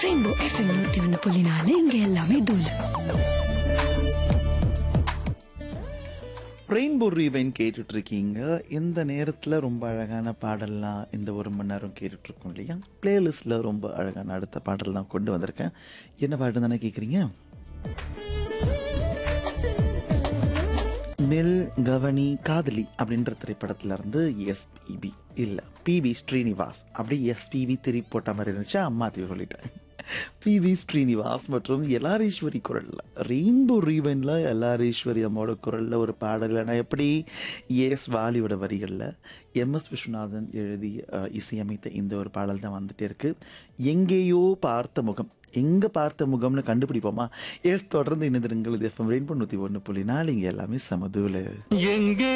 rainbow FM நூத்தி ஒண்ணு புள்ளி நாலு இங்க எல்லாமே தூளு ரெயின்போ ரீவைன் கேட்டுட்டு இருக்கீங்க இந்த நேரத்தில் ரொம்ப அழகான பாடல்லாம் இந்த ஒரு மணி நேரம் கேட்டுட்டு இருக்கோம் இல்லையா பிளேலிஸ்டில் ரொம்ப அழகான அடுத்த பாடல்லாம் கொண்டு வந்திருக்கேன் என்ன பாட்டு தானே கேட்குறீங்க நெல் கவனி காதலி அப்படின்ற திரைப்படத்துல இருந்து எஸ்பிபி இல்லை பிவி ஸ்ரீனிவாஸ் அப்படி எஸ்பிவி திரி போட்ட மாதிரி இருந்துச்சு அம்மா திரி சொல்லிட்டேன் பிவி ஸ்ரீனிவாஸ் மற்றும் எல்லாரீஸ்வரி குரலில் ரெயின்போ ரீவனில் எல்லாரீஸ்வரி அம்மாவோட குரலில் ஒரு பாடல் நான் எப்படி எஸ் வாலியோட வரிகளில் எம்எஸ் விஸ்வநாதன் எழுதி அஹ், இசையமைத்த இந்த ஒரு பாடல் தான் வந்துட்டே இருக்கு எங்கேயோ பார்த்த முகம் எங்கே பார்த்த முகம்னு கண்டுபிடிப்போமா எஸ் தொடர்ந்து இணைந்திருங்கள் இது எஃப்எம் ரெயின்போ நூற்றி ஒன்று புள்ளி நாலு இங்கே எல்லாமே சமதூல